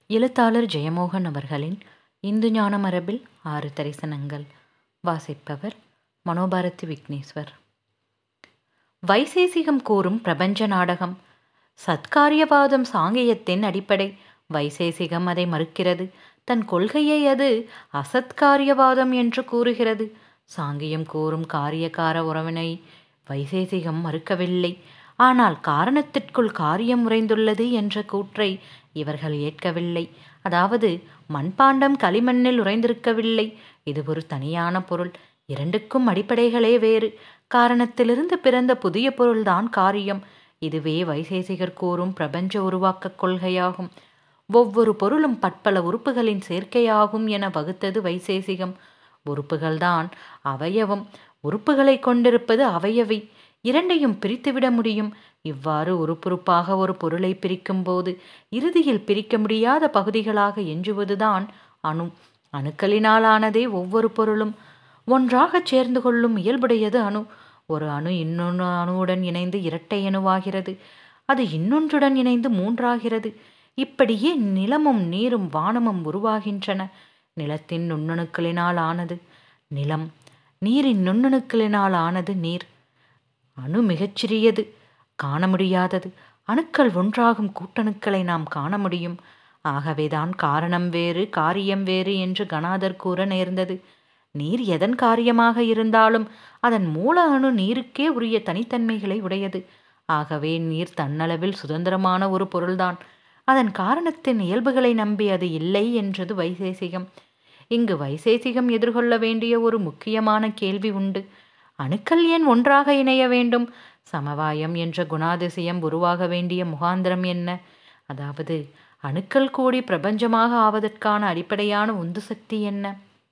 எழுத்தாளர் ஜெயமோகன் அவர்களின் இந்து ஞான மரபில் ஆறு தரிசனங்கள் வாசிப்பவர் மனோபாரதி விக்னேஸ்வர் வைசேசிகம் கூறும் பிரபஞ்ச நாடகம் சத்காரியவாதம் சாங்கியத்தின் அடிப்படை வைசேசிகம் அதை மறுக்கிறது தன் கொள்கையை அது அசத்காரியவாதம் என்று கூறுகிறது சாங்கியம் கூறும் காரியகார உறவினை வைசேசிகம் மறுக்கவில்லை ஆனால் காரணத்திற்குள் காரியம் உறைந்துள்ளது என்ற கூற்றை இவர்கள் ஏற்கவில்லை அதாவது மண்பாண்டம் களிமண்ணில் உறைந்திருக்கவில்லை இது ஒரு தனியான பொருள் இரண்டுக்கும் அடிப்படைகளே வேறு காரணத்திலிருந்து பிறந்த புதிய பொருள்தான் காரியம் இதுவே வைசேசிகர் கூறும் பிரபஞ்ச உருவாக்கக் கொள்கையாகும் ஒவ்வொரு பொருளும் பற்பல உறுப்புகளின் சேர்க்கையாகும் என வகுத்தது வைசேசிகம் உறுப்புகள்தான் அவயவம் உறுப்புகளை கொண்டிருப்பது அவயவி இரண்டையும் பிரித்துவிட முடியும் இவ்வாறு உறுப்புறுப்பாக ஒரு பொருளை பிரிக்கும் போது இறுதியில் பிரிக்க முடியாத பகுதிகளாக எஞ்சுவதுதான் அணு அணுக்களினாலானதே ஒவ்வொரு பொருளும் ஒன்றாகச் சேர்ந்து கொள்ளும் இயல்புடையது அணு ஒரு அணு இன்னொன்று அணுவுடன் இணைந்து இரட்டை அணுவாகிறது அது இன்னொன்றுடன் இணைந்து மூன்றாகிறது இப்படியே நிலமும் நீரும் வானமும் உருவாகின்றன நிலத்தின் நுண்ணணுக்களினால் ஆனது நிலம் நீரின் நுண்ணணுக்களினால் ஆனது நீர் அணு மிகச்சிறியது காண முடியாதது அணுக்கள் ஒன்றாகும் கூட்டணுக்களை நாம் காண முடியும் ஆகவேதான் காரணம் வேறு காரியம் வேறு என்று கணாதர் கூற நேர்ந்தது நீர் எதன் காரியமாக இருந்தாலும் அதன் மூல அணு நீருக்கே உரிய தனித்தன்மைகளை உடையது ஆகவே நீர் தன்னளவில் சுதந்திரமான ஒரு பொருள்தான் அதன் காரணத்தின் இயல்புகளை நம்பி அது இல்லை என்றது வைசேசிகம் இங்கு வைசேசிகம் எதிர்கொள்ள வேண்டிய ஒரு முக்கியமான கேள்வி உண்டு அணுக்கள் ஏன் ஒன்றாக இணைய வேண்டும் சமவாயம் என்ற குணாதிசயம் உருவாக வேண்டிய முகாந்திரம் என்ன அதாவது அணுக்கள் கூடி பிரபஞ்சமாக ஆவதற்கான அடிப்படையான உந்து சக்தி என்ன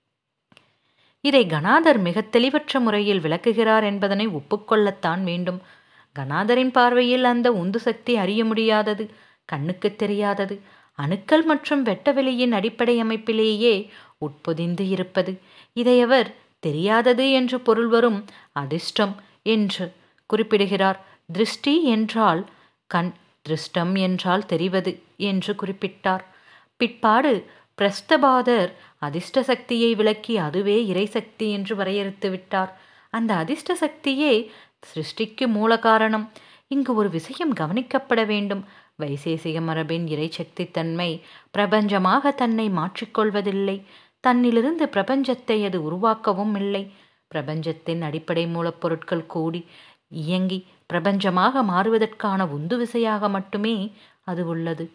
இதை கணாதர் மிக தெளிவற்ற முறையில் விளக்குகிறார் என்பதனை ஒப்புக்கொள்ளத்தான் வேண்டும் கணாதரின் பார்வையில் அந்த உந்து சக்தி அறிய முடியாதது கண்ணுக்கு தெரியாதது அணுக்கள் மற்றும் வெட்டவெளியின் அடிப்படை அமைப்பிலேயே உட்பொதிந்து இருப்பது இதை அவர் தெரியாதது என்று பொருள் வரும் அதிர்ஷ்டம் என்று குறிப்பிடுகிறார் திருஷ்டி என்றால் கண் திருஷ்டம் என்றால் தெரிவது என்று குறிப்பிட்டார் பிற்பாடு பிரஸ்தபாதர் அதிர்ஷ்ட சக்தியை விளக்கி அதுவே இறைசக்தி என்று வரையறுத்து விட்டார் அந்த அதிர்ஷ்ட சக்தியே சிருஷ்டிக்கு மூல காரணம் இங்கு ஒரு விஷயம் கவனிக்கப்பட வேண்டும் வைசேசிக மரபின் இறைசக்தி தன்மை பிரபஞ்சமாக தன்னை மாற்றிக்கொள்வதில்லை தன்னிலிருந்து பிரபஞ்சத்தை அது உருவாக்கவும் இல்லை பிரபஞ்சத்தின் அடிப்படை மூலப்பொருட்கள் கூடி இயங்கி பிரபஞ்சமாக மாறுவதற்கான உந்து விசையாக மட்டுமே அது உள்ளது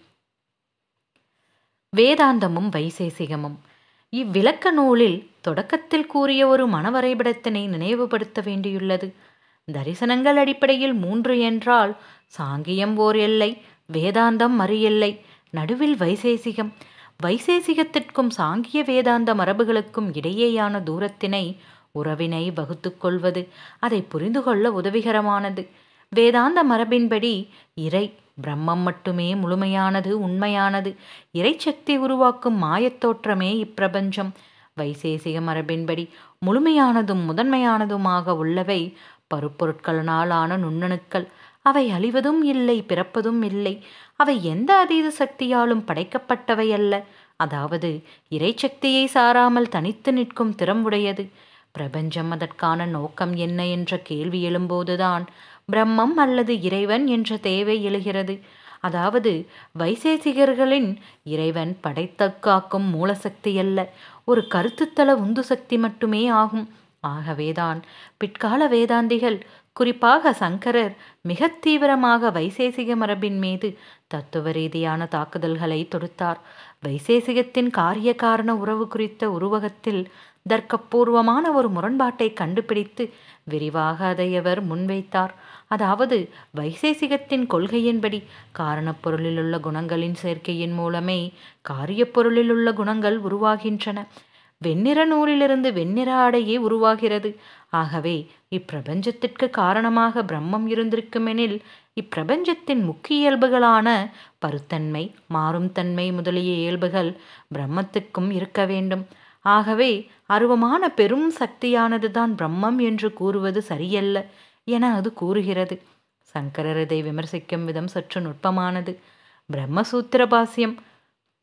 வேதாந்தமும் வைசேசிகமும் இவ்விளக்க நூலில் தொடக்கத்தில் கூறிய ஒரு மனவரைபடத்தினை நினைவுபடுத்த வேண்டியுள்ளது தரிசனங்கள் அடிப்படையில் மூன்று என்றால் சாங்கியம் ஓர் எல்லை வேதாந்தம் மறு எல்லை நடுவில் வைசேசிகம் வைசேசிகத்திற்கும் சாங்கிய வேதாந்த மரபுகளுக்கும் இடையேயான தூரத்தினை உறவினை வகுத்து கொள்வது அதை புரிந்து கொள்ள உதவிகரமானது வேதாந்த மரபின்படி இறை பிரம்மம் மட்டுமே முழுமையானது உண்மையானது இறைச்சக்தி உருவாக்கும் மாயத்தோற்றமே இப்பிரபஞ்சம் வைசேசிக மரபின்படி முழுமையானதும் முதன்மையானதுமாக உள்ளவை பருப்பொருட்களினால் ஆன நுண்ணணுக்கள் அவை அழிவதும் இல்லை பிறப்பதும் இல்லை அவை எந்த அதீத சக்தியாலும் படைக்கப்பட்டவை அல்ல அதாவது இறைச்சக்தியை சாராமல் தனித்து நிற்கும் திறமுடையது பிரபஞ்சம் அதற்கான நோக்கம் என்ன என்ற கேள்வி எழும்போதுதான் பிரம்மம் அல்லது இறைவன் என்ற தேவை எழுகிறது அதாவது வைசேசிகர்களின் இறைவன் படைத்த காக்கும் மூலசக்தி அல்ல ஒரு கருத்துத்தள உந்து சக்தி மட்டுமே ஆகும் ஆகவேதான் பிற்கால வேதாந்திகள் குறிப்பாக சங்கரர் மிக தீவிரமாக வைசேசிக மரபின் மீது தத்துவ ரீதியான தாக்குதல்களை தொடுத்தார் வைசேசிகத்தின் காரிய காரண உறவு குறித்த உருவகத்தில் தர்க்கபூர்வமான ஒரு முரண்பாட்டை கண்டுபிடித்து விரிவாக அதை அவர் முன்வைத்தார் அதாவது வைசேசிகத்தின் கொள்கையின்படி காரணப் பொருளிலுள்ள குணங்களின் சேர்க்கையின் மூலமே காரியப் பொருளிலுள்ள குணங்கள் உருவாகின்றன வெண்ணிற நூலிலிருந்து வெண்ணிற ஆடையே உருவாகிறது ஆகவே இப்பிரபஞ்சத்திற்கு காரணமாக பிரம்மம் இருந்திருக்குமெனில் இப்பிரபஞ்சத்தின் முக்கிய இயல்புகளான பருத்தன்மை மாறும் தன்மை முதலிய இயல்புகள் பிரம்மத்துக்கும் இருக்க வேண்டும் ஆகவே அருவமான பெரும் சக்தியானதுதான் பிரம்மம் என்று கூறுவது சரியல்ல என அது கூறுகிறது சங்கரர் இதை விமர்சிக்கும் விதம் சற்று நுட்பமானது பிரம்மசூத்திர பாஸ்யம்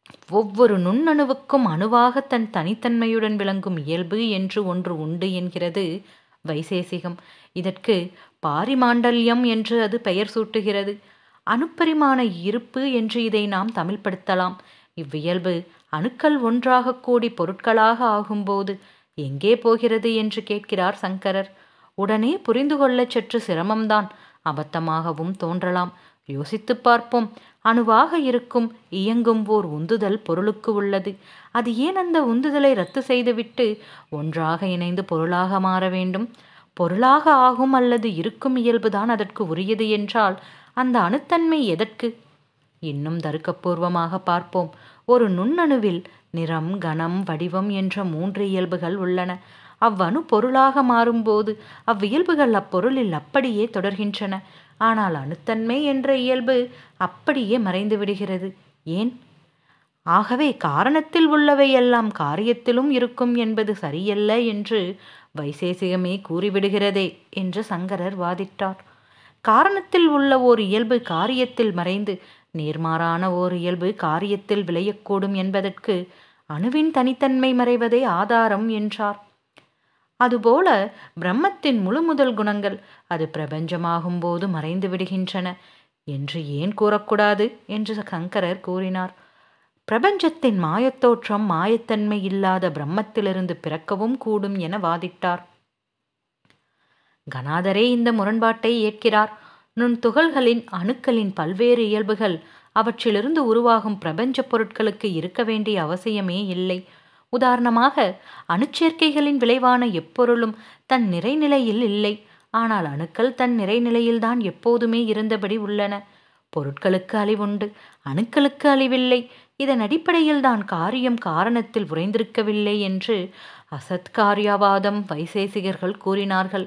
ஒவ்வொரு நுண்ணணுவுக்கும் அணுவாக தன் தனித்தன்மையுடன் விளங்கும் இயல்பு என்று ஒன்று உண்டு என்கிறது வைசேசிகம் இதற்கு பாரிமாண்டல்யம் என்று அது பெயர் சூட்டுகிறது அணுப்பரிமாண இருப்பு என்று இதை நாம் தமிழ்படுத்தலாம் இவ்வியல்பு அணுக்கள் ஒன்றாக கூடி பொருட்களாக ஆகும்போது எங்கே போகிறது என்று கேட்கிறார் சங்கரர் உடனே புரிந்து கொள்ளச் சற்று சிரமம்தான் அபத்தமாகவும் தோன்றலாம் யோசித்துப் பார்ப்போம் அணுவாக இருக்கும் இயங்கும் ஓர் உந்துதல் பொருளுக்கு உள்ளது அது ஏன் அந்த உந்துதலை ரத்து செய்துவிட்டு ஒன்றாக இணைந்து பொருளாக மாற வேண்டும் பொருளாக ஆகும் அல்லது இருக்கும் இயல்புதான் அதற்கு உரியது என்றால் அந்த அணுத்தன்மை எதற்கு இன்னும் தருக்கப்பூர்வமாக பார்ப்போம் ஒரு நுண்ணணுவில் நிறம் கனம் வடிவம் என்ற மூன்று இயல்புகள் உள்ளன அவ்வணு பொருளாக மாறும்போது அவ்வியல்புகள் அப்பொருளில் அப்படியே தொடர்கின்றன ஆனால் அணுத்தன்மை என்ற இயல்பு அப்படியே மறைந்து விடுகிறது ஏன் ஆகவே காரணத்தில் உள்ளவை எல்லாம் காரியத்திலும் இருக்கும் என்பது சரியல்ல என்று வைசேசிகமே கூறிவிடுகிறதே என்று சங்கரர் வாதிட்டார் காரணத்தில் உள்ள ஓர் இயல்பு காரியத்தில் மறைந்து நேர்மாறான ஓர் இயல்பு காரியத்தில் விளையக்கூடும் என்பதற்கு அணுவின் தனித்தன்மை மறைவதே ஆதாரம் என்றார் அதுபோல பிரம்மத்தின் முழு முதல் குணங்கள் அது பிரபஞ்சமாகும் போது மறைந்து விடுகின்றன என்று ஏன் கூறக்கூடாது என்று சங்கரர் கூறினார் பிரபஞ்சத்தின் மாயத்தோற்றம் மாயத்தன்மை இல்லாத பிரம்மத்திலிருந்து பிறக்கவும் கூடும் என வாதிட்டார் கணாதரே இந்த முரண்பாட்டை ஏற்கிறார் நுண் துகள்களின் அணுக்களின் பல்வேறு இயல்புகள் அவற்றிலிருந்து உருவாகும் பிரபஞ்ச பொருட்களுக்கு இருக்க வேண்டிய அவசியமே இல்லை உதாரணமாக அணுச்சேர்க்கைகளின் விளைவான எப்பொருளும் தன் நிறைநிலையில் இல்லை ஆனால் அணுக்கள் தன் நிறைநிலையில்தான் எப்போதுமே இருந்தபடி உள்ளன பொருட்களுக்கு அழிவுண்டு அணுக்களுக்கு அழிவில்லை இதன் அடிப்படையில் தான் காரியம் காரணத்தில் உறைந்திருக்கவில்லை என்று அசத்காரியவாதம் வைசேசிகர்கள் கூறினார்கள்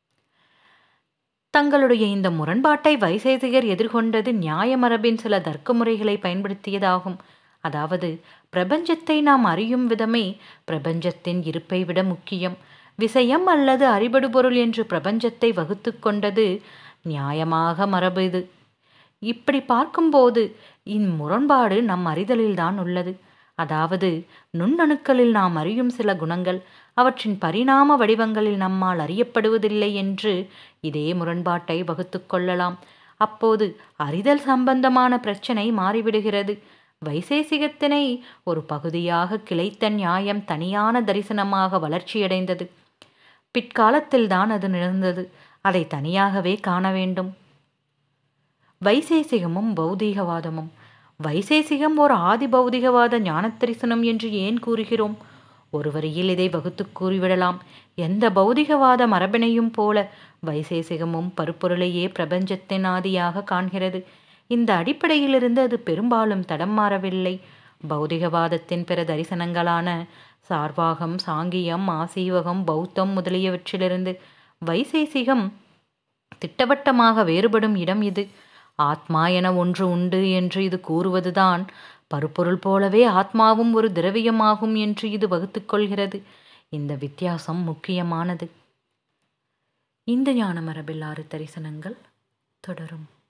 தங்களுடைய இந்த முரண்பாட்டை வைசேசிகர் எதிர்கொண்டது நியாய மரபின் சில தர்க்க முறைகளை பயன்படுத்தியதாகும் அதாவது பிரபஞ்சத்தை நாம் அறியும் விதமே பிரபஞ்சத்தின் இருப்பை விட முக்கியம் விஷயம் அல்லது அறிபடு பொருள் என்று பிரபஞ்சத்தை வகுத்து கொண்டது நியாயமாக மரபு இது இப்படி பார்க்கும்போது இம்முரண்பாடு நம் அறிதலில்தான் உள்ளது அதாவது நுண்ணணுக்களில் நாம் அறியும் சில குணங்கள் அவற்றின் பரிணாம வடிவங்களில் நம்மால் அறியப்படுவதில்லை என்று இதே முரண்பாட்டை வகுத்து கொள்ளலாம் அப்போது அறிதல் சம்பந்தமான பிரச்சனை மாறிவிடுகிறது வைசேசிகத்தினை ஒரு பகுதியாக கிளைத்த நியாயம் தனியான தரிசனமாக வளர்ச்சியடைந்தது பிற்காலத்தில்தான் அது நிகழ்ந்தது அதை தனியாகவே காண வேண்டும் வைசேசிகமும் பௌதீகவாதமும் வைசேசிகம் ஒரு ஆதி பௌதிகவாத ஞானத்தரிசனம் என்று ஏன் கூறுகிறோம் ஒரு வரியில் இதை வகுத்து கூறிவிடலாம் எந்த பௌதிகவாத மரபினையும் போல வைசேசிகமும் பருப்பொருளையே பிரபஞ்சத்தின் ஆதியாக காண்கிறது இந்த அடிப்படையிலிருந்து அது பெரும்பாலும் தடம் மாறவில்லை பௌதிகவாதத்தின் பிற தரிசனங்களான சார்வாகம் சாங்கியம் ஆசீவகம் பௌத்தம் முதலியவற்றிலிருந்து வைசேசிகம் திட்டவட்டமாக வேறுபடும் இடம் இது ஆத்மா என ஒன்று உண்டு என்று இது கூறுவதுதான் பருப்பொருள் போலவே ஆத்மாவும் ஒரு திரவியமாகும் என்று இது வகுத்துக் கொள்கிறது இந்த வித்தியாசம் முக்கியமானது இந்த ஞான மரபில் ஆறு தரிசனங்கள் தொடரும்